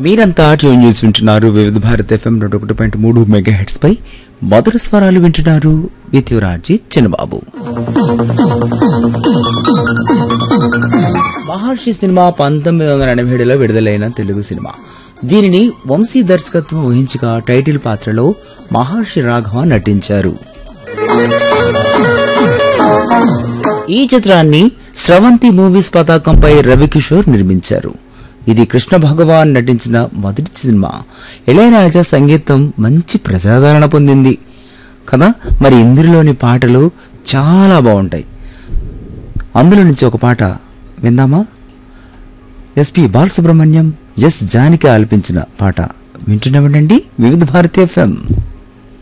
మీరంతా tune news వింటున్నారు వివిధ భారత్ ఎఫ్ఎం రెండు ఒకటి పాయింట్ మూడు మెగా హెడ్స్ పై మొదటి స్వరాలు వింటున్నారు విత్యురాజీ చిన్నబాబు మహర్షి సినిమా పంతొమ్మిది వందల ఎనభై ఏడులో విడుదలైన తెలుగు సినిమా దీనిని వంశీ దర్శకత్వం వహించగా టైటిల్ పాత్రలో మహర్షి రాఘవ నటించారు ఈ చిత్రాన్ని స్రవంతి మూవీస్ పతాకంపై రవికిషోర్ నిర్మించారు ఇది కృష్ణ భగవాన్ నటించిన మొదటి సినిమా ఇళయరాజా సంగీతం మంచి ప్రజాదరణ పొందింది కదా మరి ఇందులోని పాటలు చాలా బాగుంటాయి అందులో నుంచి ఒక పాట విందామా ఎస్పి బాలసుబ్రహ్మణ్యం ఎస్ జానికి ఆలపించిన పాట వింటున్నామండి వివిధ భారతి ఎఫ్ఎం